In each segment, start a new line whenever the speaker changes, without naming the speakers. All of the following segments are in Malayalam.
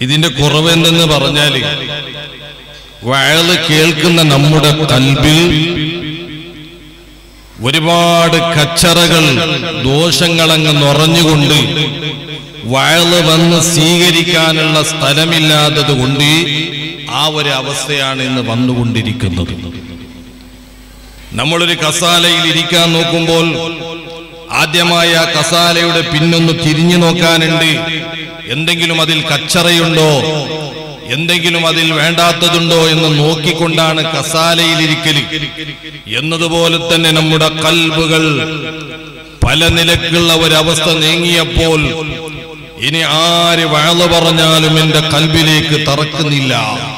ഇതിന്റെ കുറവ് എന്തെന്ന് പറഞ്ഞാല് വയല് കേൾക്കുന്ന നമ്മുടെ കൽബിൽ ഒരുപാട് കച്ചറകൾ ദോഷങ്ങളങ്ങ് നിറഞ്ഞുകൊണ്ട് വയല് വന്ന് സ്വീകരിക്കാനുള്ള സ്ഥലമില്ലാത്തത് കൊണ്ട് ആ ഒരു അവസ്ഥയാണ് ഇന്ന് വന്നുകൊണ്ടിരിക്കുന്നത് നമ്മളൊരു കസാലയിൽ ഇരിക്കാൻ നോക്കുമ്പോൾ ആദ്യമായി ആ കസാലയുടെ പിന്നൊന്ന് തിരിഞ്ഞു നോക്കാനുണ്ട് എന്തെങ്കിലും അതിൽ കച്ചറയുണ്ടോ എന്തെങ്കിലും അതിൽ വേണ്ടാത്തതുണ്ടോ എന്ന് നോക്കിക്കൊണ്ടാണ് കസാലയിൽ ഇരിക്കല് എന്നതുപോലെ തന്നെ നമ്മുടെ കൽബുകൾ പല നിലക്കുള്ള ഒരവസ്ഥ നീങ്ങിയപ്പോൾ ഇനി ആര് വഴല് പറഞ്ഞാലും എന്റെ കൽബിലേക്ക് തറക്കുന്നില്ല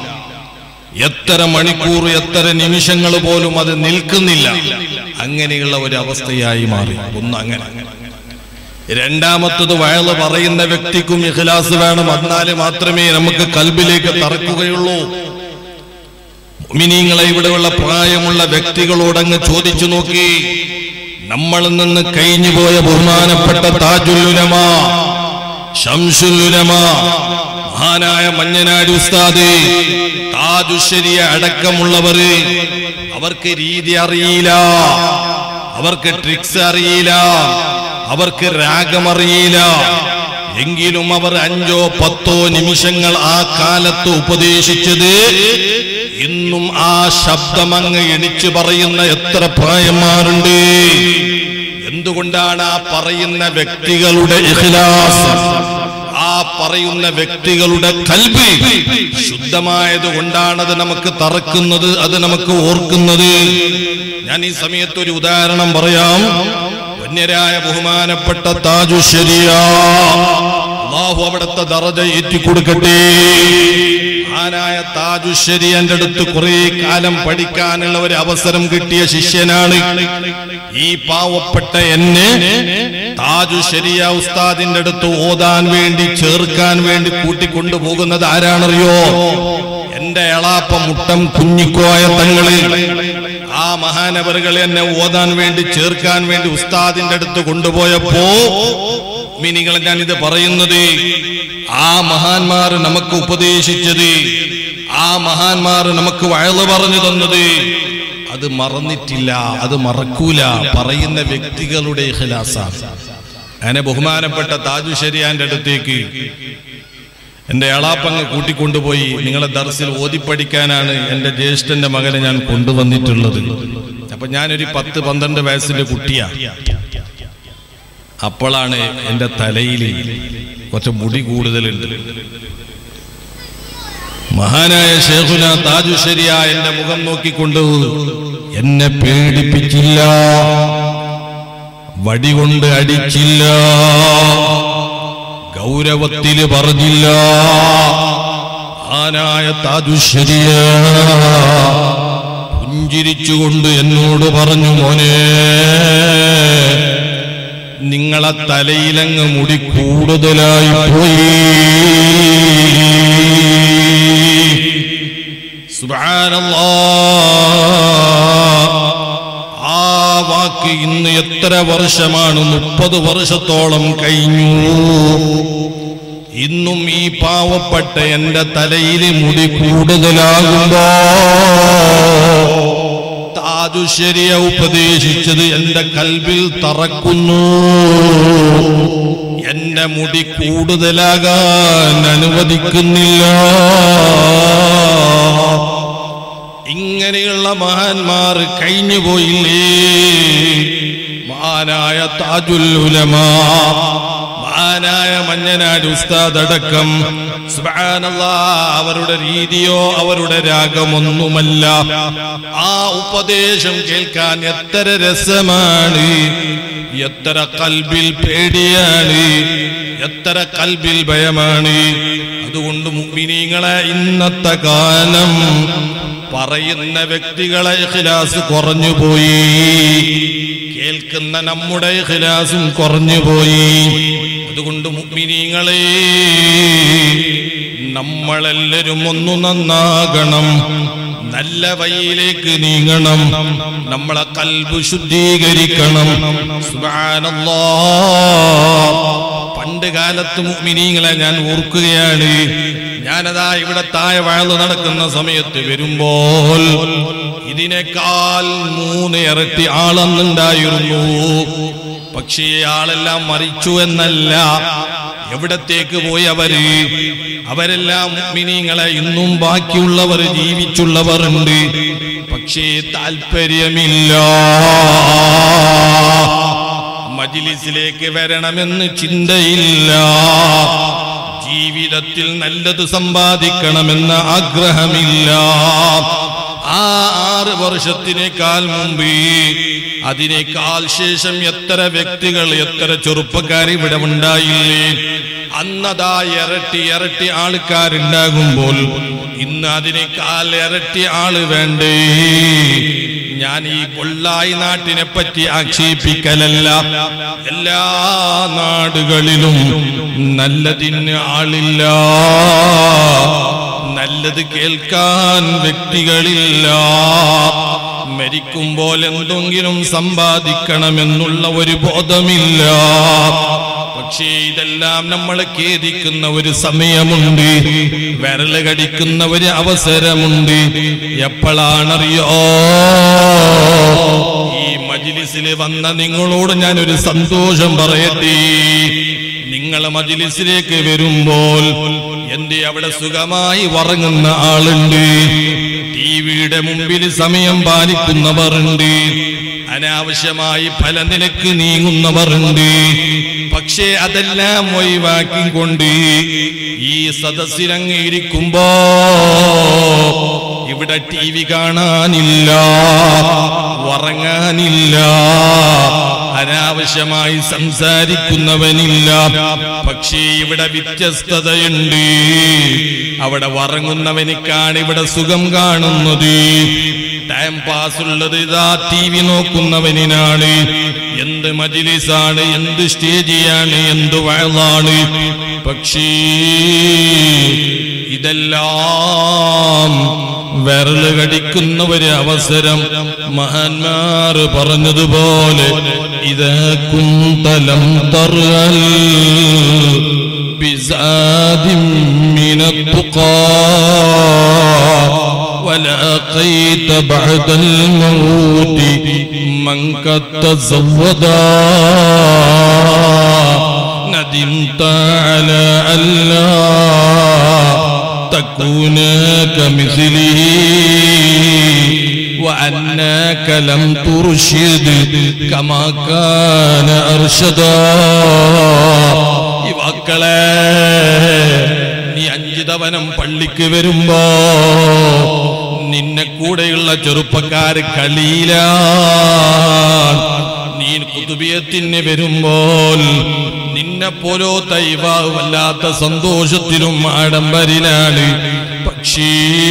എത്ര മണിക്കൂർ എത്ര നിമിഷങ്ങൾ പോലും അത് നിൽക്കുന്നില്ല അങ്ങനെയുള്ള ഒരു അവസ്ഥയായി മാറി ഒന്ന് അങ്ങനെ രണ്ടാമത്തത് വയല് പറയുന്ന വ്യക്തിക്കും ഇഖ്ലാസ് വേണം എന്നാല് മാത്രമേ നമുക്ക് കൽബിലേക്ക് തറക്കുകയുള്ളൂ മിനിങ്ങളെ ഇവിടെയുള്ള പ്രായമുള്ള വ്യക്തികളോടങ്ങ് ചോദിച്ചു നോക്കി നമ്മളിൽ നിന്ന് കഴിഞ്ഞുപോയ ബഹുമാനപ്പെട്ട താജുല്ലുലമ ഷംസുല്ലുലമ മഹാനായ മഞ്ഞനാടി ഉസ്താദ് താജുശരിയ അടക്കമുള്ളവര് അവർക്ക് രീതി അറിയില്ല അവർക്ക് ട്രിക്സ് അറിയില്ല അവർക്ക് രാഗമറിയില്ല എങ്കിലും അവർ അഞ്ചോ പത്തോ നിമിഷങ്ങൾ ആ കാലത്ത് ഉപദേശിച്ചത് ഇന്നും ആ ശബ്ദം അങ്ങ് എണിച്ചു പറയുന്ന എത്ര പ്രായന്മാരുണ്ട് എന്തുകൊണ്ടാണ് ആ പറയുന്ന വ്യക്തികളുടെ ഇഖ്ലാസ് ആ പറയുന്ന വ്യക്തികളുടെ കൽബി ശുദ്ധമായത് കൊണ്ടാണത് നമുക്ക് തറക്കുന്നത് അത് നമുക്ക് ഓർക്കുന്നത് ഞാൻ ഈ സമയത്ത് ഒരു ഉദാഹരണം പറയാം വന്യരായ ബഹുമാനപ്പെട്ട താജു ശരിയാ അള്ളാഹു അവിടുത്തെ ദറജ ഏറ്റിക്കൊടുക്കട്ടെ ആനായ താജുശ്ശേരി എന്റെ അടുത്ത് കുറെ കാലം പഠിക്കാനുള്ള ഒരു അവസരം കിട്ടിയ ശിഷ്യനാണ് ഈ പാവപ്പെട്ട എന്നെ താജുശ്ശേരിയ ഉസ്താദിന്റെ അടുത്ത് ഓതാൻ വേണ്ടി ചേർക്കാൻ വേണ്ടി കൂട്ടിക്കൊണ്ടു പോകുന്നത് ആരാണറിയോ എന്റെ എളാപ്പ മുട്ടം കുഞ്ഞിക്കോയ തങ്ങളിൽ ആ മഹാനവറുകൾ എന്നെ ഓതാൻ വേണ്ടി ചേർക്കാൻ വേണ്ടി ഉസ്താദിന്റെ അടുത്ത് കൊണ്ടുപോയപ്പോ മിനികളെ ഞാൻ ഇത് പറയുന്നത് ആ മഹാന്മാർ നമുക്ക് ഉപദേശിച്ചത് ആ മഹാന്മാർ നമുക്ക് വയല് പറഞ്ഞു തന്നത് അത് മറന്നിട്ടില്ല അത് മറക്കൂല പറയുന്ന വ്യക്തികളുടെ ഇഖ്ലാസാണ് അങ്ങനെ ബഹുമാനപ്പെട്ട താജു ശരിയാന്റെ അടുത്തേക്ക് എന്റെ എളാപ്പങ്ങ് കൂട്ടിക്കൊണ്ടുപോയി നിങ്ങളെ ദർസിൽ ഓതിപ്പടിക്കാനാണ് എന്റെ ജ്യേഷ്ഠന്റെ മകനെ ഞാൻ കൊണ്ടുവന്നിട്ടുള്ളത് അപ്പൊ ഞാനൊരു പത്ത് പന്ത്രണ്ട് വയസ്സിന്റെ കുട്ടിയാ അപ്പോഴാണ് എന്റെ തലയിൽ കുറച്ച് മുടി കൂടുതലുണ്ട് മഹാനായ ഷേഖുന താജുശരിയ എന്റെ മുഖം നോക്കിക്കൊണ്ട് എന്നെ പേടിപ്പിച്ചില്ല വടി കൊണ്ട് അടിച്ചില്ല ഗൗരവത്തില് പറഞ്ഞില്ല ആനായ താജുശരിയ പുഞ്ചിരിച്ചുകൊണ്ട് എന്നോട് പറഞ്ഞു മോനെ നിങ്ങളെ തലയിലങ്ങ് മുടി കൂടുതലായി പോയി സുബ്ഹാനല്ലാ. ആ വാക്ക് ഇന്ന് എത്ര വർഷമാണ് മുപ്പത് വർഷത്തോളം കഴിഞ്ഞു ഇന്നും ഈ പാവപ്പെട്ട എന്റെ തലയിൽ മുടി കൂടുതലാകുമ്പോ താജുശരിയ ഉപദേശിച്ചത് എന്റെ കൽവിൽ തറക്കുന്നു എന്റെ മുടി കൂടുതലാകാൻ അനുവദിക്കുന്നില്ല ഇങ്ങനെയുള്ള മഹാന്മാർ കഴിഞ്ഞു പോയില്ലേ മഹാനായ താജുല്ലുലമാ മഹാനായ മഞ്ഞനാട് ഉസ്താദ് അടക്കം സുബ്ഹാനല്ലാ, അവരുടെ രീതിയോ അവരുടെ രാഗമൊന്നുമല്ല ആ ഉപദേശം കേൾക്കാൻ എത്ര രസമാണ് എത്ര കൽബിൽ പേടിയാണ് എത്ര കൽബിൽ ഭയമാണ് അതുകൊണ്ട് മുഅ്മിനീങ്ങളെ ഇന്നത്തെ കാലം പറയുന്ന വ്യക്തികളെ ഇഖ്ലാസ് കുറഞ്ഞുപോയി കേൾക്കുന്ന നമ്മുടെ ഇഖ്ലാസും കുറഞ്ഞുപോയി അതുകൊണ്ട് മുഅ്മിനീങ്ങളെ നമ്മളെല്ലാരും ഒന്നു നന്നാകണം നല്ല വഴിയിലേക്ക് നീങ്ങണം നമ്മളെ കൽബ് ശുദ്ധീകരിക്കണം സുബ്ഹാനല്ലാ പണ്ട് കാലത്ത് മുഅ്മിനീങ്ങളെ ഞാൻ ഓർക്കുകയാണ് ഞാനതാ ഇവിടെ താഴെ വഴന്ന് നടക്കുന്ന സമയത്ത് വരുമ്പോൾ ഇതിനേക്കാൾ മൂന്ന് ഇരട്ടി ആളന്നുണ്ടായിരുന്നു പക്ഷേ ആളെല്ലാം മരിച്ചു എന്നല്ല എവിടത്തേക്ക് പോയി അവര് അവരെല്ലാം മിനിങ്ങളെ ഇന്നും ബാക്കിയുള്ളവർ ജീവിച്ചുള്ളവർ ഉണ്ട് പക്ഷേ താല്പര്യമില്ല മജിലിസിലേക്ക് വരണമെന്ന് ചിന്തയില്ല ജീവിതത്തിൽ നല്ലത് സമ്പാദിക്കണമെന്ന ആഗ്രഹമില്ല ആ ആറ് വർഷത്തിനേക്കാൾ മുമ്പ് അതിനേക്കാൾ ശേഷം എത്ര വ്യക്തികൾ എത്ര ചെറുപ്പക്കാർ ഇവിടെ ഉണ്ടായില്ലേ അന്നതാ ഇരട്ടി ഇരട്ടി ആൾക്കാരുണ്ടാകുമ്പോൾ ഇന്ന് അതിനേക്കാൾ ഇരട്ടി ആള് വേണ്ടേ ഞാൻ ഈ പൊള്ളായി നാട്ടിനെ പറ്റി ആക്ഷേപിക്കലല്ല എല്ലാ നാടുകളിലും നല്ലതിന് ആളില്ല നല്ലത് കേൾക്കാൻ വ്യക്തികളില്ല മരിക്കുമ്പോൾ എന്തെങ്കിലും സമ്പാദിക്കണമെന്നുള്ള ഒരു ബോധമില്ല പക്ഷേ ഇതെല്ലാം നമ്മൾ ഖേദിക്കുന്ന ഒരു സമയമുണ്ട് വിരല് കടിക്കുന്ന ഒരു അവസരമുണ്ട് എപ്പോഴാണറിയോ ഈ മജിലിസിൽ വന്ന നിങ്ങളോട് ഞാൻ ഒരു സന്തോഷം പറയട്ടെ നിങ്ങൾ മജിലിസിലേക്ക് വരുമ്പോൾ എന്റെ അവിടെ സുഖമായി ഉറങ്ങുന്ന ആളുണ്ട് ടിവിയുടെ മുമ്പിൽ സമയം പാലിക്കുന്നവരുണ്ട് അനാവശ്യമായി പല നിലക്ക് നീങ്ങുന്നവരുണ്ട് പക്ഷേ അതെല്ലാം ഒഴിവാക്കിക്കൊണ്ട് ഈ സദസ്സിലങ്ങ് ഇരിക്കുമ്പോ ഇവിടെ ടി വി കാണാനില്ല ഉറങ്ങാനില്ല അനാവശ്യമായി സംസാരിക്കുന്നവനില്ല പക്ഷേ ഇവിടെ വ്യത്യസ്തതയുണ്ട് അവിടെ ഉറങ്ങുന്നവനിക്കാണ് ഇവിടെ സുഖം കാണുന്നത് ടൈം പാസ് ഉള്ളത് ഇതാ ടി വി നോക്കുന്നവനാണ് എന്ത് മജിലിസാണ് എന്ത് സ്റ്റേജിയാണ് എന്ത് വയലാണ് പക്ഷേ ഇതെല്ലാം വിരല് കടിക്കുന്ന ഒരു അവസരം മഹാന്മാർ പറഞ്ഞതുപോലെ ഇതക്കും തലം തറുകൾ بزاد من التقى ولقيت بعد الموت من قد تزودا ندمت على ألا تكون كمثله وأنك لم ترشد كما كان أرشدا യുവാക്കളെ നീ അഞ്ചു തവനം പള്ളിക്ക് വരുമ്പോ നിന്നെ കൂടെയുള്ള ചെറുപ്പക്കാര് കളിയില നീ കുതുബിയത്തിന് വരുമ്പോൾ നിന്നെ പോലോ തൈവാവ് വല്ലാത്ത സന്തോഷത്തിലും ആഡംബരിലാണ് പക്ഷേ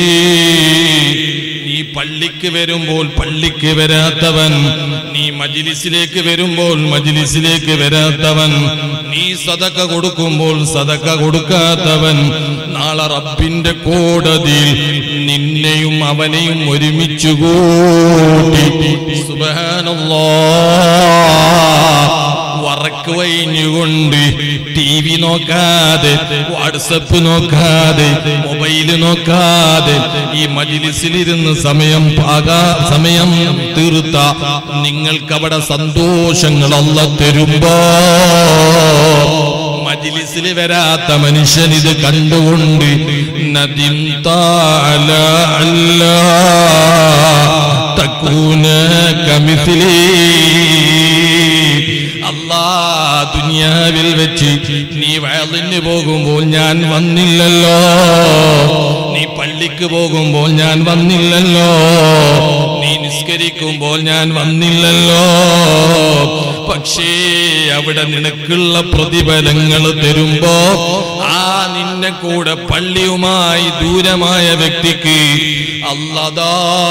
നീ പള്ളിക്ക് വരുമ്പോൾ പള്ളിക്ക് വരാത്തവൻ നീ മജിലിസിലേക്ക് വരുമ്പോൾ മജിലിസിലേക്ക് വരാത്തവൻ നീ സതക്ക കൊടുക്കുമ്പോൾ സതക്ക കൊടുക്കാത്തവൻ നാളെ റബ്ബിന്റെ കോടതിയിൽ നിന്നെയും അവനെയും ഒരുമിച്ച് കൂട്ടി സുബഹാനല്ലാ വറക്ക് വൈഞ്ഞുകൊണ്ട് ടി വി നോക്കാതെ വാട്സപ്പ് നോക്കാതെ മൊബൈല് നോക്കാതെ ഈ മജിലിസിലിരുന്ന് സമയം പാകാ സമയം തീർത്ത നിങ്ങൾക്കവിടെ സന്തോഷങ്ങളല്ല തരുമ്പോ മജിലിസിൽ വരാത്ത മനുഷ്യൻ ഇത് കണ്ടുകൊണ്ട് നദിം താല അല്ല തക്കൂന കമിസിലേ അല്ലാ ദുനിയാവിൽ വെച്ച് നീ വയലിന് പോകുമ്പോൾ ഞാൻ വന്നില്ലല്ലോ നീ പള്ളിക്ക് പോകുമ്പോൾ ഞാൻ വന്നില്ലല്ലോ നീ നിസ്കരിക്കുമ്പോൾ ഞാൻ വന്നില്ലല്ലോ പക്ഷേ അവിടെ നിനക്കുള്ള പ്രതിഫലങ്ങൾ തരുമ്പോ ആ നിന്നെ കൂടെ പള്ളിയുമായി ദൂരമായ വ്യക്തിക്ക് അല്ലതാ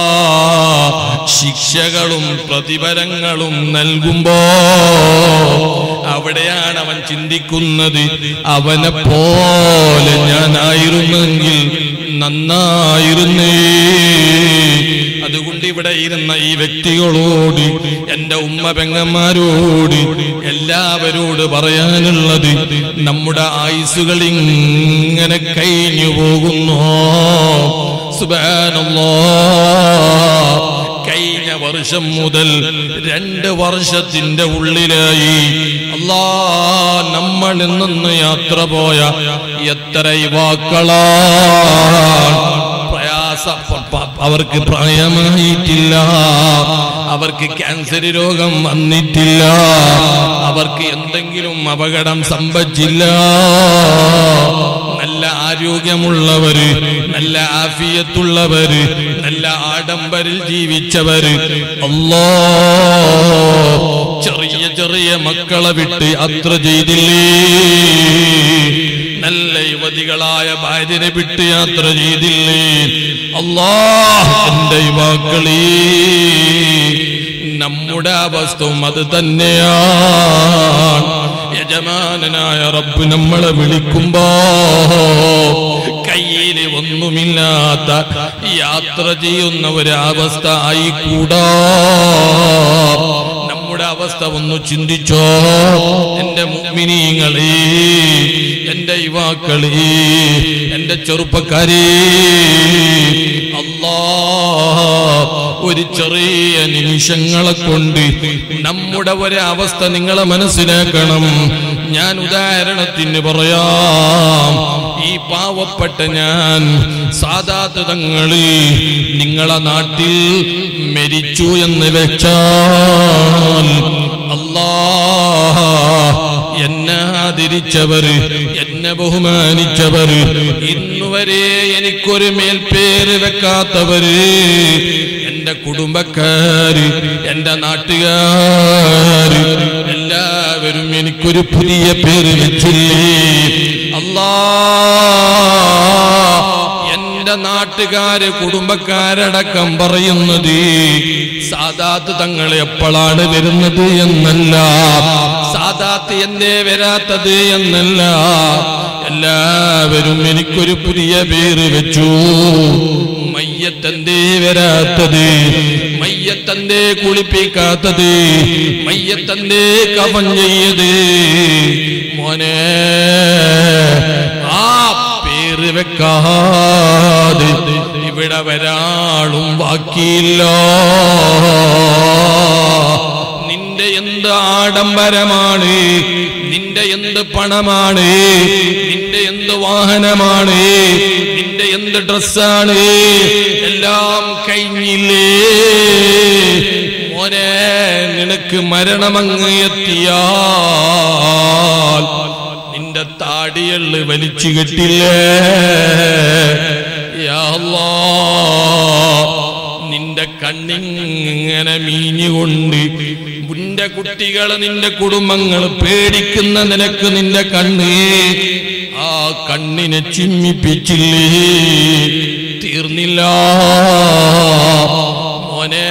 ശിക്ഷകളും പ്രതിഫലങ്ങളും നൽകുമ്പോ അവിടെയാണ് അവൻ ചിന്തിക്കുന്നത് അവനെ പോലെ ഞാനായിരുന്നെങ്കിൽ നന്നായിരുന്നേ അതുകൊണ്ട് ഇവിടെ ഇരുന്ന ഈ വ്യക്തികളോട് എന്റെ ഉമ്മ പെങ്ങന്മാരോട് എല്ലാവരോട് പറയാനുള്ളത് നമ്മുടെ ആയുസുകൾ ഇങ്ങനെ കഴിഞ്ഞു പോകുന്നു സുബാനല്ലോ കഴിഞ്ഞ വർഷം മുതൽ രണ്ട് വർഷത്തിന്റെ ഉള്ളിലായി അല്ലാ നമ്മളിൽ നിന്ന് യാത്ര പോയ എത്ര യുവാക്കളാ പ്രയാസ പ- പ- അവർക്ക് പ്രായമായിട്ടില്ല അവർക്ക് ക്യാൻസർ രോഗം വന്നിട്ടില്ല അവർക്ക് എന്തെങ്കിലും അപകടം സംഭവിച്ചില്ല നല്ല ആരോഗ്യമുള്ളവര് നല്ല ആഫിയത്തുള്ളവര് നല്ല ആഡംബരിൽ ജീവിച്ചവര് അല്ലോ ചെറിയ ചെറിയ മക്കളെ വിട്ട് അത്ര ചെയ്തില്ലേ നല്ല യുവതികളായ ഭാര്യനെ വിട്ട് യാത്ര ചെയ്തില്ലേ അല്ലാ എന്റെ യുവാക്കളീ നമ്മുടെ അവസ്ഥവും അത് തന്നെയാണ് യജമാനനായ റബ്ബ് നമ്മളെ വിളിക്കുമ്പോ കയ്യിൽ ഒന്നുമില്ലാത്ത യാത്ര ചെയ്യുന്ന ഒരവസ്ഥ ആയിക്കൂടാ നമ്മുടെ അവസ്ഥ ഒന്ന് ചിന്തിച്ചോ എന്റെ മുഗ്മിനീങ്ങളെ എന്റെ യുവാക്കളെ എന്റെ ചെറുപ്പക്കാരെ അല്ലാ ഒരു ചെറിയ നിമിഷങ്ങളെ കൊണ്ട് നമ്മുടെ ഒരു അവസ്ഥ നിങ്ങളെ മനസ്സിലാക്കണം ഞാൻ ഉദാഹരണത്തിന് പറയാം ഈ പാവപ്പെട്ട ഞാൻ സാധാത തങ്ങളിൽ നിങ്ങളെ നാട്ടിൽ മരിച്ചു എന്ന് വെച്ചാൽ അല്ലാ എന്നെ ആദരിച്ചവര് എന്നെ ബഹുമാനിച്ചവര് ഇന്നുവരെ എനിക്കൊരു മേൽപ്പേര് വെക്കാത്തവര് എന്റെ കുടുംബക്കാര് എന്റെ നാട്ടുകാര് എല്ലാവരും എനിക്കൊരു പുതിയ പേര് വെച്ചില്ലേ അല്ലാ എന്റെ നാട്ടുകാര് കുടുംബക്കാരടക്കം പറയുന്നത് സാദാത്ത് തങ്ങൾ എപ്പോഴാണ് വരുന്നത് എന്നല്ല സാദാത്ത് എന്തേ വരാത്തത് എന്നല്ല എല്ലാവരും എനിക്കൊരു പുതിയ പേര് വെച്ചു മയ്യത്തന്തേ വരാത്തത് മയ്യത്തന്തേ കുളിപ്പിക്കാത്തത് മയ്യത്തന്തേ കവൻ ചെയ്യത് മോനെ ആ പേര് വെക്കാതെ ഇവിടെ വരാളും ബാക്കിയില്ല നിന്റെ എന്ത് ആഡംബരമാണ് നിന്റെ എന്ത് പണമാണ് നിന്റെ എന്ത് വാഹനമാണ് നിന്റെ എന്ത് ഡ്രസ്സാണ് എല്ലാം കഴിഞ്ഞില്ലേ മോനെ നിനക്ക് മരണമങ്ങ് എത്തിയാൽ നിന്റെ താടിയള്ള് വലിച്ചു കെട്ടില്ലേ യാ അല്ലാ, നിന്റെ കണ്ണിങ്ങനെ മീഞ്ഞുകൊണ്ട് നിന്റെ കുട്ടികള് നിന്റെ കുടുംബങ്ങൾ പേടിക്കുന്ന നിനക്ക് നിന്റെ കണ്ണ് ആ കണ്ണിനെ ചിമ്മിപ്പിച്ചില്ലേ തീർന്നില്ല മോനെ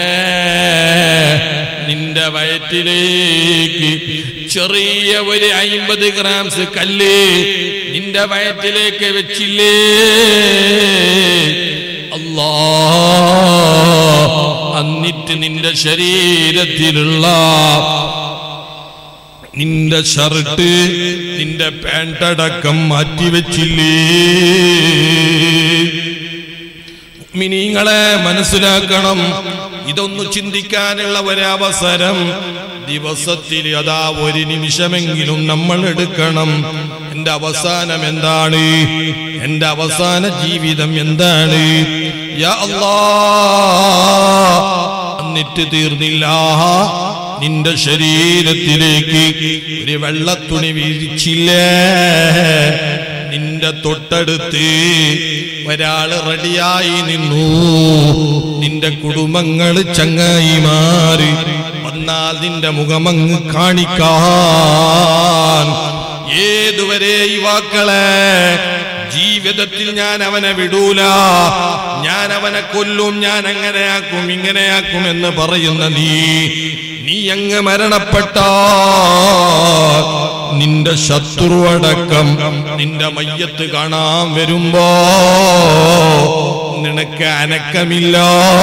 നിന്റെ വയറ്റിലേക്ക് ചെറിയ ഒരു അയിമ്പത് ഗ്രാംസ് കല്ല് നിന്റെ വയറ്റിലേക്ക് വെച്ചില്ലേ അല്ലാ എന്നിട്ട് നിന്റെ ശരീരത്തിലുള്ള നിന്റെ ഷർട്ട് നിന്റെ പാൻറ്റടക്കം മാറ്റിവെച്ചില്ലേ മിനിങ്ങളെ മനസ്സിലാക്കണം ഇതൊന്ന് ചിന്തിക്കാനുള്ള ഒരവസരം ദിവസത്തിൽ അതാ ഒരു നിമിഷമെങ്കിലും നമ്മൾ എടുക്കണം എന്റെ അവസാനം എന്താണ് എന്റെ അവസാന ജീവിതം എന്താണ് യാ അല്ലാ എന്നിട്ട് തീർന്നില്ല നിന്റെ ശരീരത്തിലേക്ക് ഒരു വെള്ളത്തുണി വീഴ്ചില്ലേ നിന്റെ തൊട്ടടുത്ത് ഒരാള് റെഡിയായി നിന്നു നിന്റെ കുടുംബങ്ങൾ ചങ്ങായി മാറി വന്നാൽ നിന്റെ മുഖമങ്ങ് കാണിക്കാൻ ഏതുവരെ യുവാക്കളെ ജീവിതത്തിൽ ഞാൻ അവനെ വിടൂല ഞാൻ അവനെ കൊല്ലും ഞാൻ അങ്ങനെയാക്കും ഇങ്ങനെയാക്കും എന്ന് പറയുന്ന നീ നീ അങ്ങ് മരണപ്പെട്ട നിന്റെ ശത്രുവടക്കം നിന്റെ മയ്യത്ത് കാണാൻ വരുമ്പോ നിനക്ക് അനക്കമില്ല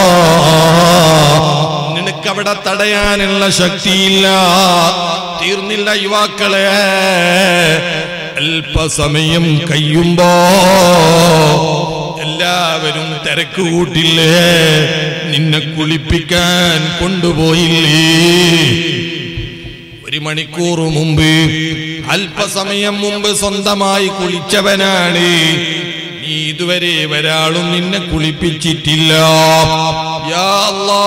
നിനക്കവിടെ തടയാനുള്ള ശക്തിയില്ല തീർന്നില്ല യുവാക്കളെ അല്പസമയം കഴിയുമ്പോ എല്ലാവരും തിരക്ക് കൂട്ടില്ലേ നിന്നെ കുളിപ്പിക്കാൻ കൊണ്ടുപോയില്ലേ ഒരു മണിക്കൂർ മുമ്പ് അല്പസമയം മുമ്പ് സ്വന്തമായി കുളിച്ചവനാണ് നീ ഇതുവരെ ഒരാളും നിന്നെ കുളിപ്പിച്ചിട്ടില്ല യാ അല്ലാ,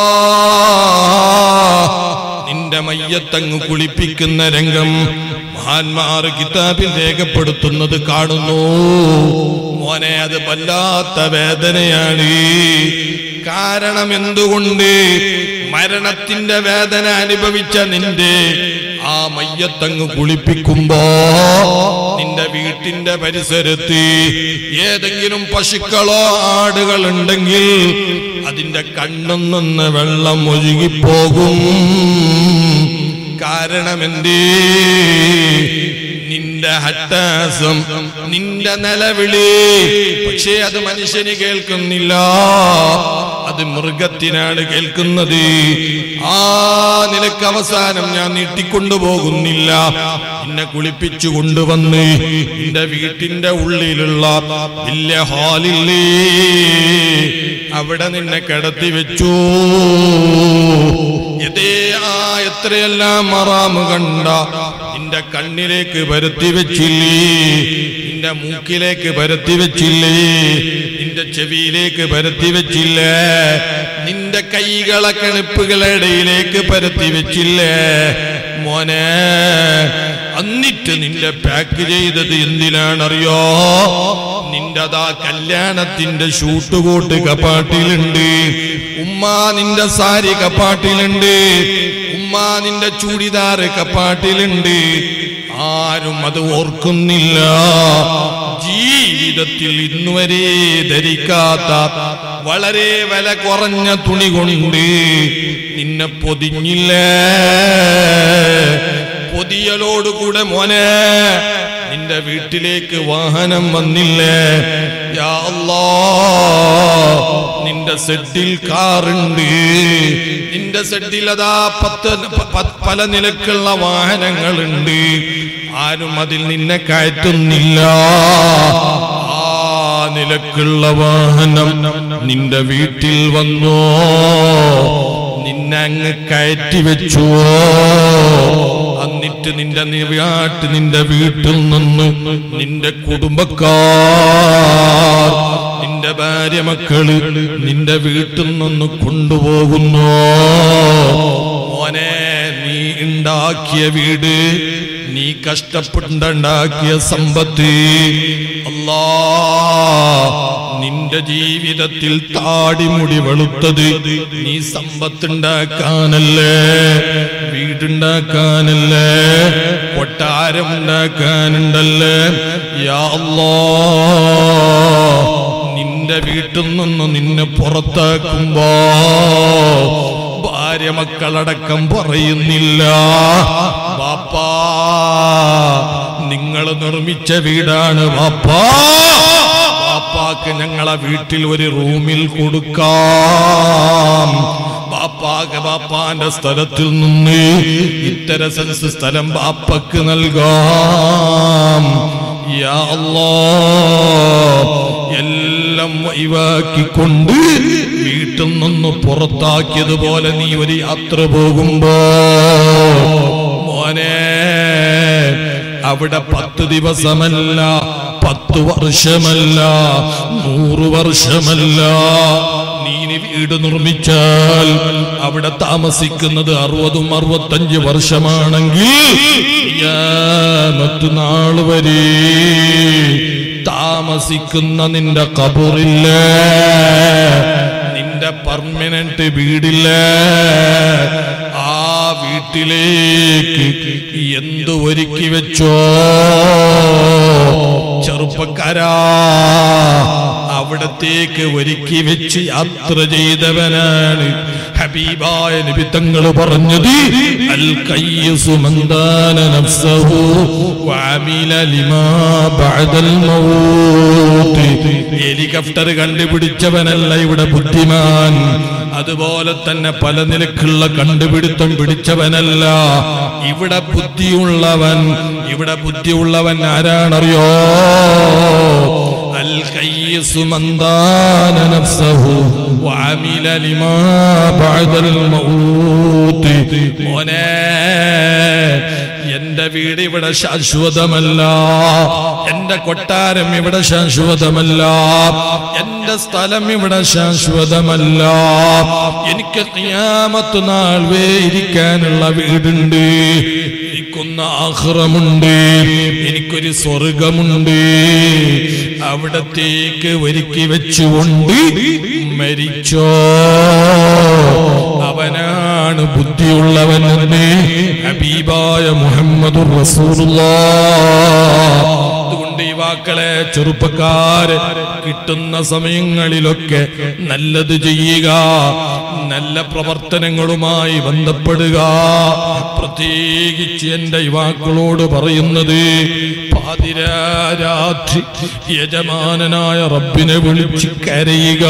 നിന്റെ മയ്യത്തങ്ങ് കുളിപ്പിക്കുന്ന രംഗം മഹാന്മാർ കിതാബിൽ രേഖപ്പെടുത്തുന്നത് കാണുന്നു മോനെ അത് വല്ലാത്ത വേദനയാണ് കാരണം എന്തുകൊണ്ട് മരണത്തിന്റെ വേദന അനുഭവിച്ച നിന്റെ ആ മയ്യത്തങ്ങ് കുളിപ്പിക്കുമ്പോ നിന്റെ വീട്ടിന്റെ പരിസരത്ത് ഏതെങ്കിലും പശുക്കളോ ആടുകൾ ഉണ്ടെങ്കിൽ അതിന്റെ കണ്ണും നിന്ന് വെള്ളം ഒഴുകിപ്പോകും കാരണമെന്തേ നിന്റെ ഹട്ടാസം നിന്റെ നിലവിളി പക്ഷേ അത് മനുഷ്യന് കേൾക്കുന്നില്ല അത് മൃഗത്തിനാണ് കേൾക്കുന്നത് ആ നിനക്ക് അവസാനം ഞാൻ നീട്ടിക്കൊണ്ടുപോകുന്നില്ല നിന്നെ കുളിപ്പിച്ചു കൊണ്ടുവന്ന് നിന്റെ വീട്ടിന്റെ ഉള്ളിലുള്ള വലിയ ഹാലില്ലേ അവിടെ നിന്നെ കിടത്തി വെച്ചു ഇതേ ആ എത്രയെല്ലാം മറാമ് കണ്ട നിന്റെ കണ്ണിലേക്ക് പരത്തി വെച്ചില്ലേ നിന്റെ മൂക്കിലേക്ക് പരത്തി വെച്ചില്ലേ നിന്റെ ചെവിയിലേക്ക് പരത്തി വെച്ചില്ലേ നിന്റെ കൈകളെ കണിപ്പുകളിടയിലേക്ക് പരത്തി വെച്ചില്ലേ മോനെ എന്നിട്ട് നിന്റെ പാക്ക് ചെയ്തത് എന്തിനാണറിയോ നിന്റെ അതാ കല്യാണത്തിന്റെ ഷൂട്ട് കോട്ട് കപ്പാട്ടിലുണ്ട് ഉമ്മ നിന്റെ സാരി കപ്പാട്ടിലുണ്ട് ഉമ്മ നിന്റെ ചൂടിദാറ് കപ്പാട്ടിലുണ്ട് ആരും അത് ഓർക്കുന്നില്ല ജീവിതത്തിൽ ഇന്നുവരെ ധരിക്കാത്ത വളരെ വില കുറഞ്ഞ തുണി കൊണ്ട് നിന്നെ പൊതിഞ്ഞില്ലേ പൊതിയലോടുകൂടെ മോനെ നിന്റെ വീട്ടിലേക്ക് വാഹനം വന്നില്ലേ യാ അല്ലാ നിന്റെ സെഡിൽ കാറുണ്ട് നിന്റെ സെഡിൽ അതാ പത്ത് പ- പ- പല നിലക്കുള്ള വാഹനങ്ങളുണ്ട് ആരും അതിൽ നിന്നെ കയറ്റുന്നില്ല ആ നിലക്കുള്ള വാഹനം നിന്റെ വീട്ടിൽ വന്നോ നിന്നെ അങ്ങ് കയറ്റി വെച്ചുവോ എന്നിട്ട് നിന്റെ നിവാട്ട് നിന്റെ വീട്ടിൽ നിന്ന് നിന്റെ കുടുംബക്കാർ നിന്റെ ഭാര്യ മക്കള് നിന്റെ വീട്ടിൽ നിന്ന് കൊണ്ടുപോകുന്നു മോനെ നീ ഉണ്ടാക്കിയ വീട് നീ കഷ്ടപ്പെട്ടുണ്ടാക്കിയ സമ്പത്ത് അല്ലാ നിന്റെ ജീവിതത്തിൽ താടിമുടി വെളുത്തത് നീ സമ്പത്തുണ്ടാക്കാനല്ലേ വീടുണ്ടാക്കാനല്ലേ കൊട്ടാരം ഉണ്ടാക്കാനുണ്ടല്ലേ യാ അല്ലാ നിന്റെ വീട്ടിൽ നിന്ന് നിന്നെ പുറത്താക്കുമ്പോ ഭാര്യ മക്കളടക്കം പറയുന്നില്ല ബാപ്പാ നിങ്ങൾ നിർമ്മിച്ച വീടാണ് ബാപ്പാ ബാപ്പാക്ക് ഞങ്ങളെ വീട്ടിൽ ഒരു റൂമിൽ കൊടുക്കാം ബാപ്പാക്ക് ബാപ്പാന്റെ സ്ഥലത്തിൽ നിന്ന് ഇത്തര സെൻസ് സ്ഥലം ബാപ്പക്ക് നൽകാം യാ അല്ലാ എല്ലാം ഒഴിവാക്കിക്കൊണ്ട് വീട്ടിൽ നിന്ന് പുറത്താക്കിയതുപോലെ നീ ഒരു യാത്ര പോകുമ്പോ മോനെ അവിടെ പത്ത് ദിവസമല്ല പത്ത് വർഷമല്ല നൂറ് വർഷമല്ല നീ ഇനി വീട് നിർമ്മിച്ചാൽ അവിടെ താമസിക്കുന്നത് അറുപതും അറുപത്തഞ്ച് വർഷമാണെങ്കിൽ മറ്റു നാൾ വരെ താമസിക്കുന്ന നിന്റെ കബറില്ല നിന്റെ പെർമനന്റ് വീടില്ല ആ വീട്ടിലേക്ക് എന്ത് ഒരുക്കി വെച്ചോ ചെറുപ്പക്കാരാ അവിടത്തേക്ക് ഒരുക്കി വെച്ച് യാത്ര ചെയ്തവനാണ് ഹബീബായ നിബിത്തങ്ങൾ പറഞ്ഞത് അൽ കയ്യസു മന്ദാന നഫ്സഹു വഅമില ലിമാ ബഅദൽ മൗത്ത് ഹെലികോപ്റ്റർ കണ്ടുപിടിച്ചവനല്ല ഇവിടെ ബുദ്ധിമാൻ അതുപോലെ തന്നെ പല നിലക്കുള്ള കണ്ടുപിടുത്തം പിടിച്ചവനല്ല ഇവിടെ ബുദ്ധിയുള്ളവൻ ഇവിടെ ബുദ്ധിയുള്ളവൻ ആരാണറിയോ അൽ കയ്യസു മന്ദാന നഫ്സഹു വഅമില ലിമാ ബഅദൽ മൗത്ത് മോനെ എന്റെ വീട് ഇവിടെ ശാശ്വതമല്ല എന്റെ കൊട്ടാരം ഇവിടെ ശാശ്വതമല്ല എന്റെ സ്ഥലം ഇവിടെ ശാശ്വതമല്ല എനിക്ക് ഖിയാമത്ത് നാൾ വേ ഇരിക്കാനുള്ള വീടുണ്ട് എനിക്കൊന്ന് ആഹ്റമുണ്ട് എനിക്കൊരു സ്വർഗമുണ്ട് അവിടത്തേക്ക് ഒരുക്കി വെച്ചുകൊണ്ട് മരിച്ചോ അവനാണ് ബുദ്ധിയുള്ളവനെന്ന് ഹബീബായ മുഹമ്മദ് അതുകൊണ്ട് യുവാക്കളെ ചെറുപ്പക്കാര് കിട്ടുന്ന സമയങ്ങളിലൊക്കെ നല്ലത് ചെയ്യുക നല്ല പ്രവർത്തനങ്ങളുമായി ബന്ധപ്പെടുക പ്രത്യേകിച്ച് എന്റെ യുവാക്കളോട് പറയുന്നത് പാതിരാരാത്രി യജമാനനായ റബ്ബിനെ വിളിച്ച് കരയുക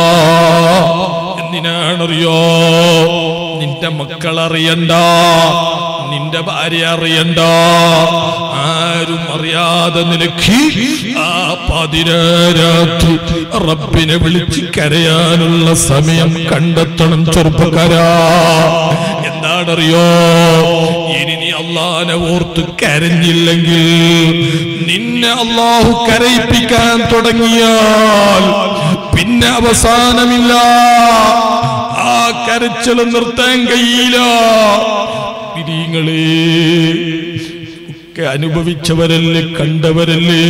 എന്തിനാണറിയോ നിന്റെ മക്കൾ അറിയണ്ട നിന്റെ ഭാര്യ അറിയണ്ട ആരും അറിയാതെ നിലക്ക് ആ പതിനാരാത്രി റബ്ബിനെ വിളിച്ച് കരയാനുള്ള സമയം കണ്ടെത്തണം ചെറുപ്പക്കാരാ എന്താണറിയോ ഇനി നീ അള്ളാനെ ഓർത്ത് കരഞ്ഞില്ലെങ്കിൽ നിന്നെ അള്ളാഹു കരയിപ്പിക്കാൻ തുടങ്ങിയാൽ പിന്നെ അവസാനമില്ല ആ കരച്ചിൽ നിർത്താൻ കഴിയില്ല പിരിങ്ങളെ ഒക്കെ അനുഭവിച്ചവരല്ലേ കണ്ടവരല്ലേ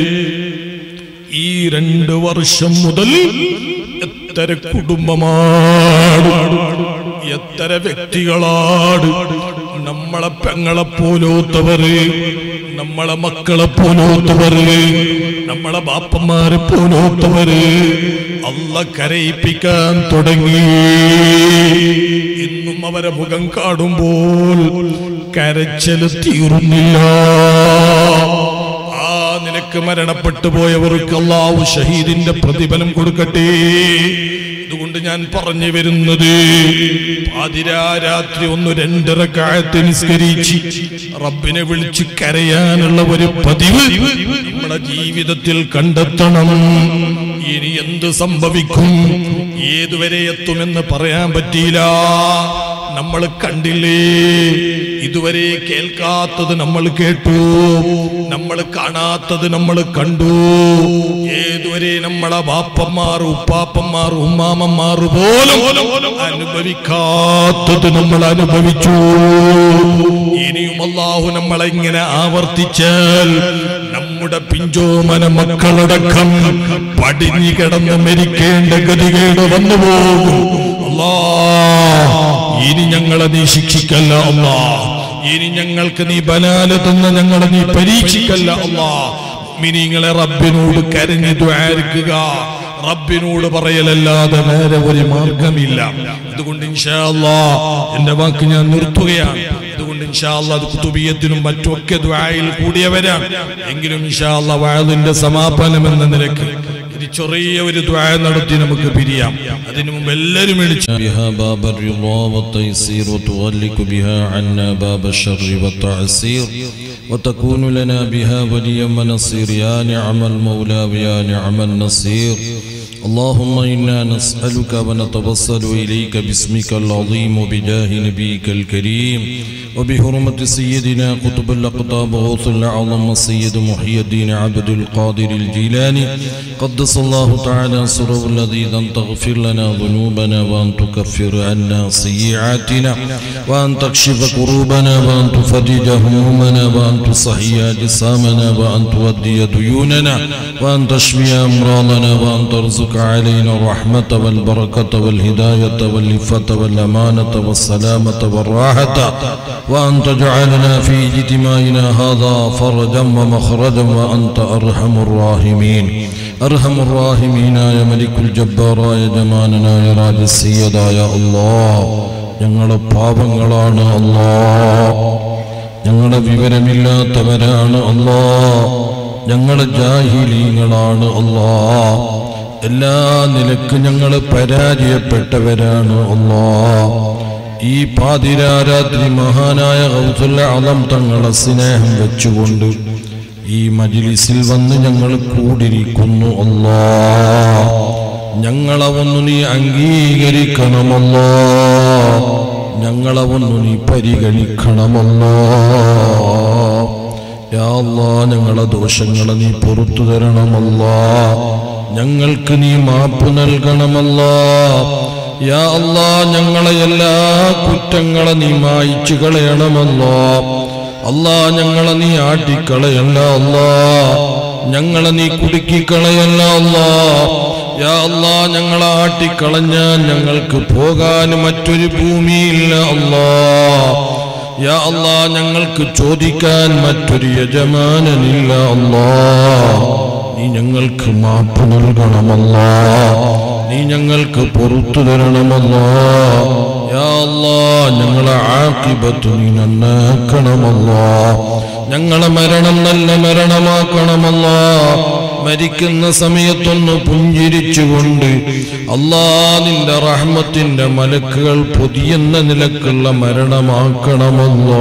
ഈ രണ്ട് വർഷം മുതൽ എത്ര കുടുംബമാണ് എത്ര വ്യക്തികളാണ് നമ്മളെ പെങ്ങളെ പോലോത്തവര് നമ്മളെ മക്കളെ പോലോത്തവര് നമ്മളെ ബാപ്പന്മാരെ പോലോത്തവര് അല്ല കരയിപ്പിക്കാൻ തുടങ്ങി ഇന്നും അവരെ മുഖം കാണുമ്പോൾ കരച്ചല് തീർന്നില്ല ആ നിനക്ക് മരണപ്പെട്ടു പോയവർക്ക് അള്ളാഹു ഷഹീദിന്റെ പ്രതിഫലം കൊടുക്കട്ടെ അതുകൊണ്ട് ഞാൻ പറഞ്ഞു വരുന്നത് പാതിരാരാത്രി ഒന്ന് രണ്ടര കാലത്ത് നിസ്കരിച്ച് റബ്ബിനെ വിളിച്ച് കരയാനുള്ള ഒരു പതിവ് നമ്മുടെ ജീവിതത്തിൽ കണ്ടെത്തണം ഇനി എന്ത് സംഭവിക്കും ഏതുവരെ എത്തുമെന്ന് പറയാൻ പറ്റിയില്ല നമ്മൾ കണ്ടില്ലേ ഇതുവരെ കേൾക്കാത്തത് നമ്മൾ കേട്ടു നമ്മൾ കാണാത്തത് നമ്മൾ കണ്ടു ഏതുവരെ നമ്മളെ ബാപ്പന്മാർ ഉപ്പാപ്പന്മാർ ഉമ്മാമന്മാർ പോലും അനുഭവിക്കാത്തത് നമ്മൾ അനുഭവിച്ചു ഇനിയും അള്ളാഹു നമ്മളെ ഇങ്ങനെ ആവർത്തിച്ചാൽ നമ്മുടെ പിഞ്ചോമന മക്കളടക്കം പടിഞ്ഞു കിടന്ന് മരിക്കേണ്ട ഗതികേട് വന്നു പോകും അല്ലാ ഇനി ഞങ്ങളെ നീ ശിക്ഷിക്കല്ല അല്ലാ ഇനി ഞങ്ങൾക്ക് നീ ബലാല തന്ന ഞങ്ങളെ നീ പരീക്ഷിക്കല്ല അല്ലാ മിനിങ്ങളെ റബ്ബിനോട് കരഞ്ഞു ദ്വാരിക്കുക റബ്ബിനോട് പറയലല്ലാതെ വേറെ ഒരു മാർഗമില്ല അതുകൊണ്ട് ഇൻഷാ അല്ലാ എന്റെ വാക്ക് ഞാൻ നിർത്തുകയാണ് അതുകൊണ്ട് ഇൻഷാ അല്ലാ അത് കുതുബിയത്തിനും മറ്റുമൊക്കെ ദ്വായിൽ കൂടിയവരാണ് എങ്കിലും ഇൻഷാ അല്ലാ വാഴതിന്റെ സമാപനം എന്ന നിലക്ക് ഒരു ചെറിയ ഒരു ദ്വായ നടത്തി നമുക്ക് പിരിയാം അതിനു മുമ്പ് എല്ലാവരും എണിച്ച്
بها باب الرضا والتيسير وتغلق بها عنا باب الشر والتعسير وتكون لنا بها وليا ونصير يا نعم المولى ويا نعم النصير اللهم إنا نسألك ونتوسل إليك باسمك العظيم وبجاه نبيك الكريم وبحرمة سيدنا قطب الأقطاب غوث الأعظم سيد محي الدين عبد القادر الجيلاني قدس الله تعالى سره الذي أن تغفر لنا ذنوبنا وأن تكفر عنا سيئاتنا وأن تكشف كروبنا وأن تفرج همومنا وأن تصحي أجسامنا وأن تودي ديوننا وأن تشفي أمراضنا وأن ترزق ترزق علينا الرحمة والبركة والهداية واللفة والأمانة والسلامة والراحة وأن تجعلنا في اجتماعنا هذا فرجا ومخرجا وأنت أرحم الراحمين أرحم الراحمين يا ملك الجبار يا جمالنا يا راج السيد يا الله ഞങ്ങളുടെ പാപങ്ങളാണ് അല്ലാ ഞങ്ങളുടെ വിവരമില്ലാത്തവരാണ് അല്ലാ ഞങ്ങളുടെ ജാഹിലീങ്ങളാണ് അല്ലാ എല്ലാ നിലക്കും ഞങ്ങൾ പരാജയപ്പെട്ടവരാണ് അല്ലാ ഈ പാതിരാരാത്രി മഹാനായ ഗൗസുല്ല അലം തങ്ങളെ സ്നേഹം വെച്ചുകൊണ്ട് ഈ മജിലിസിൽ വന്ന് ഞങ്ങൾ കൂടിയിരിക്കുന്നു അല്ലാ ഞങ്ങളെ ഒന്ന് നീ അംഗീകരിക്കണമല്ലോ ഞങ്ങളെ ഒന്ന് നീ പരിഗണിക്കണമല്ലോ യാ അല്ലാ ഞങ്ങളെ ദോഷങ്ങളെ നീ പുറത്തു തരണമല്ലോ ഞങ്ങൾക്ക് നീ മാപ്പ് നൽകണമല്ലോ യാ അല്ലാ ഞങ്ങളെ എല്ലാ കുറ്റങ്ങളെ നീ മായിച്ചു കളയണമല്ലോ അല്ലാ ഞങ്ങളെ നീ ആട്ടിക്കളയല്ല അല്ലാ ഞങ്ങളെ നീ കുടുക്കിക്കളയല്ല അല്ലാ യാ അല്ലാ ഞങ്ങളെ ആട്ടിക്കളഞ്ഞാൽ ഞങ്ങൾക്ക് പോകാൻ മറ്റൊരു ഭൂമിയില്ല അല്ലാ യാ അല്ലാ ഞങ്ങൾക്ക് ചോദിക്കാൻ മറ്റൊരു യജമാനനില്ല അല്ലാ നീ ഞങ്ങൾക്ക് മാപ്പ് നൽകണമല്ലാ നീ ഞങ്ങൾക്ക് പുറത്തു തരണമല്ലോ യാ അല്ലാ ഞങ്ങളെ ആക്കിബത്ത് നീ നന്നാക്കണമല്ലോ ഞങ്ങളെ മരണം നല്ല മരണമാക്കണമല്ലോ മരിക്കുന്ന സമയത്തൊന്ന് പുഞ്ചിരിച്ചുകൊണ്ട് അല്ലാ നിന്റെ റഹ്മത്തിന്റെ മലക്കുകൾ പൊതിയുന്ന നിലക്കുള്ള മരണമാക്കണമല്ലോ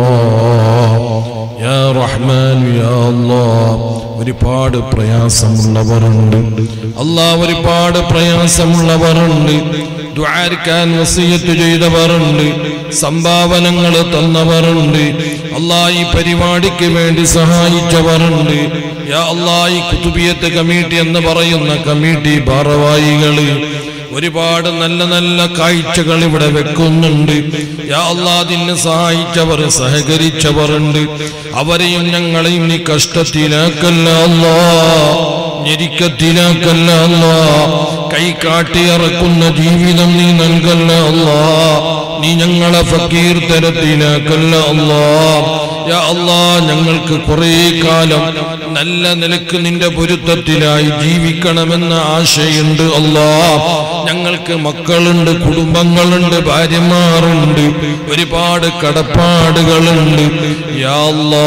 യാ റഹ്മാൻ യാ അല്ലാ ഒരുപാട് പ്രയാസമുള്ളവരുണ്ട് അല്ലാ ഒരുപാട് പ്രയാസമുള്ളവരുണ്ട് ദ്വാരക്കാൻ വസീയത്ത് ചെയ്തവരുണ്ട് സംഭാവനകൾ തന്നവരുണ്ട് അല്ലാ ഈ പരിപാടിക്ക് വേണ്ടി സഹായിച്ചവരുണ്ട് യാ അല്ലാ ഈ കുത്തുബിയത്ത് കമ്മിറ്റി എന്ന് പറയുന്ന കമ്മിറ്റി ഭാരവാഹികള് ഒരുപാട് നല്ല നല്ല കാഴ്ചകൾ ഇവിടെ വെക്കുന്നുണ്ട് യാ അല്ലാ അതിന് സഹായിച്ചവർ സഹകരിച്ചവരുണ്ട് അവരെയും ഞങ്ങളെയും നീ കഷ്ടത്തിലാക്കല്ല അല്ലാ ഞെരിക്കത്തിലാക്കല്ല അല്ലാ കൈ കാട്ടിയിറക്കുന്ന ജീവിതം നീ നൽകല്ല അല്ലാ നീ ഞങ്ങളെ ഫക്കീർ തരത്തിലാക്കല്ല അല്ലാ യാ അല്ലാ ഞങ്ങൾക്ക് കുറേ കാലം നല്ല നിലക്ക് നിന്റെ പൊരുത്തത്തിലായി ജീവിക്കണമെന്ന ആശയുണ്ട് അല്ലാ ഞങ്ങൾക്ക് മക്കളുണ്ട് കുടുംബങ്ങളുണ്ട് ഭാര്യമാരുണ്ട് ഒരുപാട് കടപ്പാടുകളുണ്ട് യാ അല്ലാ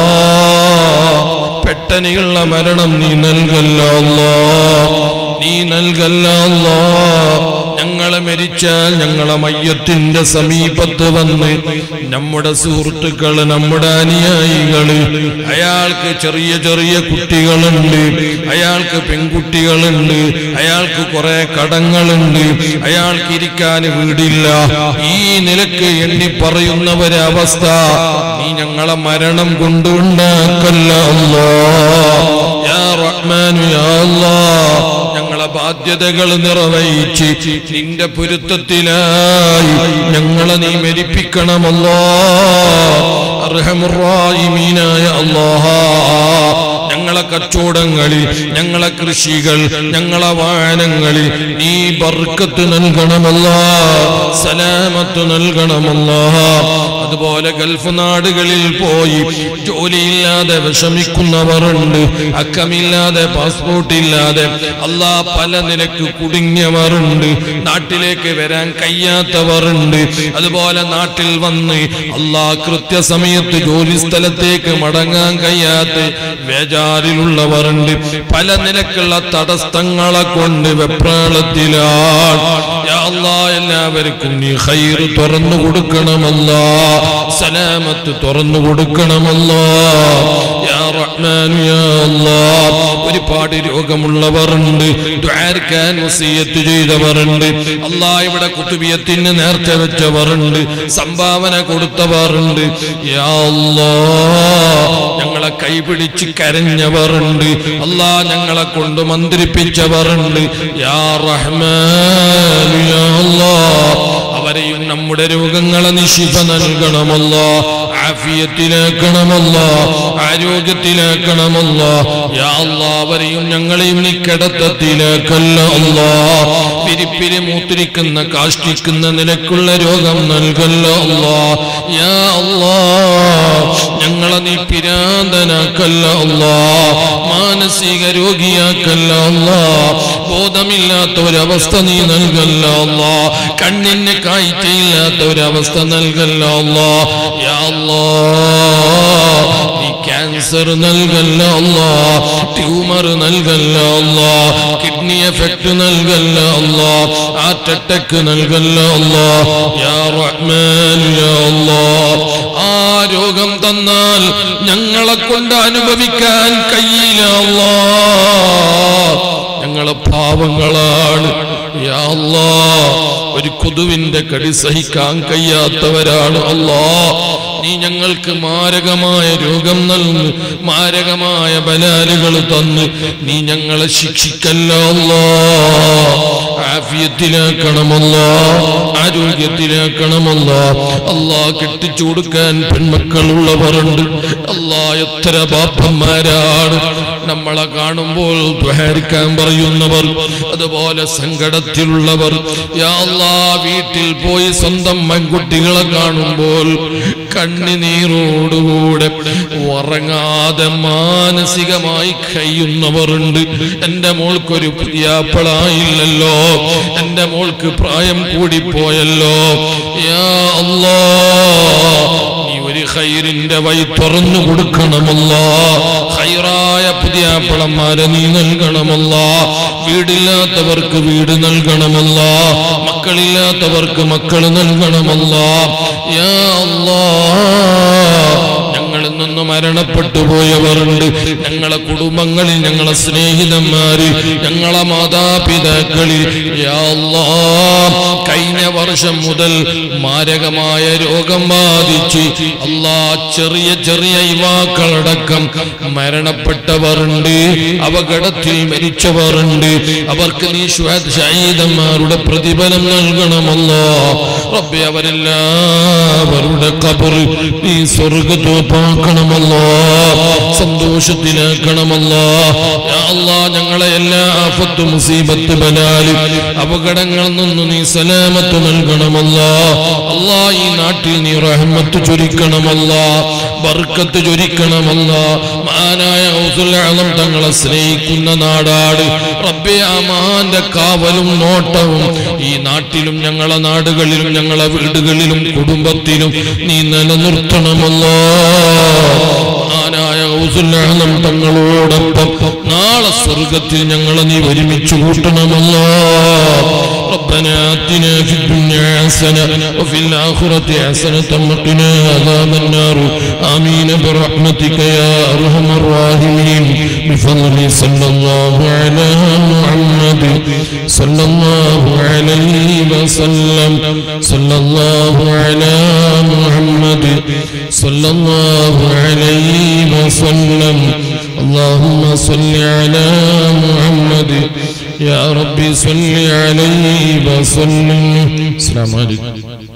പെട്ടനെയുള്ള മരണം നീ നൽകല്ല അല്ലാ നീ നൽകല്ല അല്ലാ ഞങ്ങളെ മരിച്ചാൽ ഞങ്ങളെ മയ്യത്തിന്റെ സമീപത്ത് വന്ന് നമ്മുടെ സുഹൃത്തുക്കള് നമ്മുടെ അനുയായികള് അയാൾക്ക് ചെറിയ ചെറിയ കുട്ടികളുണ്ട് അയാൾക്ക് പെൺകുട്ടികളുണ്ട് അയാൾക്ക് കുറെ കടങ്ങളുണ്ട് അയാൾക്ക് ഇരിക്കാൻ വീടില്ല ഈ നിലക്ക് എണ്ണി പറയുന്നവരെ അവസ്ഥ നീ ഞങ്ങളെ മരണം കൊണ്ട് ഉണ്ടാക്കല്ല അല്ലാ യാ റഹ്മാനു യാ അല്ലാ ഞങ്ങളെ ബാധ്യതകൾ നിറവേറ്റി നിന്റെ പൊരുത്തത്തിലായി ഞങ്ങളെ നീ മരിപ്പിക്കണമല്ലോ അർഹമുറായിമീനായ അല്ലാഹാ ഞങ്ങളെ കച്ചവടങ്ങളിൽ ഞങ്ങളെ കൃഷികൾ ഞങ്ങളെ വാഹനങ്ങളിൽ നീ ബർക്കത്ത് നൽകണമല്ല സലാമത്ത് നൽകണമല്ല അതുപോലെ ഗൾഫ് നാടുകളിൽ പോയി ജോലിയില്ലാതെ വിഷമിക്കുന്നവരുണ്ട് അക്കമില്ലാതെ പാസ്പോർട്ട് ഇല്ലാതെ അല്ലാ പല നിലക്ക് കുടുങ്ങിയവരുണ്ട് നാട്ടിലേക്ക് വരാൻ കഴിയാത്തവരുണ്ട് അതുപോലെ നാട്ടിൽ വന്ന് അല്ലാ കൃത്യസമയത്ത് ജോലി സ്ഥലത്തേക്ക് മടങ്ങാൻ കഴിയാത്ത വേജാറിലുള്ളവരുണ്ട് പല നിലക്കുള്ള തടസ്സങ്ങളെ കൊണ്ട് വെപ്രാളത്തിലാണ് യാ അല്ലാ എല്ലാവർക്കും നീ ഖൈർ തുറന്നു കൊടുക്കണമല്ലാ സലാമത്ത് തുറന്നു കൊടുക്കണമല്ലോ യാ റഹ്മാൻ യാ അല്ലാ ഒരുപാട് രോഗമുള്ളവരുണ്ട് ദ്വാരക്കാൻ വസീയത്ത് ചെയ്തവരുണ്ട് അല്ലാ ഇവിടെ കുത്തുബിയത്തിന് നേർച്ച വെച്ചവരുണ്ട് സംഭാവന കൊടുത്തവരുണ്ട് യാ അല്ലാ ഞങ്ങളെ കൈപിടിച്ച് കരഞ്ഞവരുണ്ട് അല്ലാ ഞങ്ങളെ കൊണ്ട് മന്ത്രിപ്പിച്ചവരുണ്ട് യാ റഹ്മാൻ യാ അല്ലാ അവരെയും നമ്മുടെ രോഗങ്ങളെ നിശിഫ നൽകണമല്ലോ ആഫിയത്തിലാക്കണമല്ല ആരോഗ്യത്തിലാക്കണമല്ല യാ അല്ലാ അവരെയും ഞങ്ങളെയും നീ കിടത്തത്തിലാക്കല്ല അല്ലാ പിരിപ്പിരി മൂത്തിരിക്കുന്ന കാഷ്ടിക്കുന്ന നിലക്കുള്ള രോഗം നൽകല്ല അല്ലാ യാ അല്ലാ ഞങ്ങളെ നീ പിരാന്തനാക്കല്ല അല്ലാ മാനസിക രോഗിയാക്കല്ല അല്ലാ ബോധമില്ലാത്ത ഒരവസ്ഥ നീ നൽകല്ല അല്ലാ കണ്ണിന് കാഴ്ചയില്ലാത്ത ഒരവസ്ഥ നൽകല്ല അല്ലാ യാ അല്ലാ നീ ക്യാൻസർ നൽകല്ല അല്ലാ ട്യൂമർ നൽകല്ല അല്ലാ കിഡ്നി എഫക്ട് നൽകല്ല അല്ലാ ഹാർട്ട് അറ്റാക്ക് നൽകല്ല അല്ലാ യാ റഹ്മാൻ യാ അല്ലാ ആ രോഗം തന്നാൽ ഞങ്ങളെ കൊണ്ട് അനുഭവിക്കാൻ കഴിയില്ല അല്ലാ ഞങ്ങളെ പാവങ്ങളാണ് യാ അല്ലാ ഒരു കൊതുവിന്റെ കടി സഹിക്കാൻ കഴിയാത്തവരാണ് അല്ലാ നീ ഞങ്ങൾക്ക് മാരകമായ രോഗം നൽകി മാരകമായ ബലാലുകൾ തന്ന് നീ ഞങ്ങളെ ശിക്ഷിക്കല്ലോ അല്ലാ ആഫിയത്തിലാക്കണമല്ല ആരോഗ്യത്തിലാക്കണമല്ല അല്ലാ കെട്ടിച്ചു കൊടുക്കാൻ പെൺമക്കളുള്ളവരുണ്ട് അല്ലാ എത്ര പാപ്പന്മാരാണ് നമ്മളെ കാണുമ്പോൾ ദ്വാരിക്കാൻ പറയുന്നവർ അതുപോലെ സങ്കടത്തിലുള്ളവർ യാ അല്ലാ വീട്ടിൽ പോയി സ്വന്തം പെൺകുട്ടികളെ കാണുമ്പോൾ കണ്ണിനീരോടുകൂടെ ഉറങ്ങാതെ മാനസികമായി കഴിയുന്നവരുണ്ട് എന്റെ മോൾക്കൊരു പുതിയാപ്പിളായില്ലല്ലോ എന്റെ മോൾക്ക് പ്രായം കൂടിപ്പോയല്ലോ യാ അല്ലാ നീ ഒരു ഹൈറിന്റെ വഴി തുറന്നു കൊടുക്കണമല്ല ഹൈറായ പുതിയ പിളന്മാരെ നീ നൽകണമല്ല വീടില്ലാത്തവർക്ക് വീട് നൽകണമല്ല മക്കളില്ലാത്തവർക്ക് മക്കൾ നൽകണമല്ല യാ അല്ലാ ഞങ്ങളിൽ നിന്ന് മരണപ്പെട്ടു പോയവരുണ്ട് ഞങ്ങളെ കുടുംബങ്ങളിൽ ഞങ്ങളെ സ്നേഹിതന്മാര് ഞങ്ങളെ മാതാപിതാക്കളിൽ യാ അല്ലാ, കഴിഞ്ഞ വർഷം മുതൽ മാരകമായ രോഗം ബാധിച്ച് അല്ലാ ചെറിയ ചെറിയ യുവാക്കളടക്കം മരണപ്പെട്ടവരുണ്ട് അപകടത്തിൽ മരിച്ചവരുണ്ട് അവർക്ക് നീ ശ്വാദ് ഷഹീദന്മാരുടെ പ്രതിഫലം നൽകണമല്ലോ റബ്ബെ അവരെല്ലാവരുടെ കബർ നീ സ്വർഗത്തോപ്പാക്കണമല്ലോ സന്തോഷത്തിലാക്കണമല്ലോ യാ അല്ലാ ഞങ്ങളെ എല്ലാ ആഫത്ത് മുസീബത്ത് ബലാല് അപകടങ്ങളിൽ നിന്ന് നീ സലാമത്ത് നൽകണമല്ലോ അല്ലാ ഈ നാട്ടിൽ നീ റഹ്മത്ത് ചൊരിക്കണമല്ലോ ബർക്കത്ത് ചൊരിക്കണമല്ലോ മഹാനായ ഔസുല്ലാളം തങ്ങളെ സ്നേഹിക്കുന്ന നാടാട് റബ്ബെ ആ മഹാന്റെ കാവലും നോട്ടവും ഈ നാട്ടിലും ഞങ്ങളെ നാടുകളിലും ഞങ്ങളെ വീടുകളിലും കുടുംബത്തിലും നീ നിലനിർത്തണമല്ലോ മഹാനായ ഔസുല്ലാളം തങ്ങളോടൊപ്പം നാളെ സ്വർഗത്തിൽ ഞങ്ങളെ നീ ഒരുമിച്ച് കൂട്ടണമല്ലോ ربنا آتنا في الدنيا حسنة وفي الآخرة حسنة وقنا عذاب النار آمين برحمتك يا أرحم الراحمين بفضل صلى الله على محمد صلى الله عليه وسلم صلى الله على محمد صلى الله عليه وسلم اللهم صل على محمد يا ربي صل عليه وسلم السلام عليكم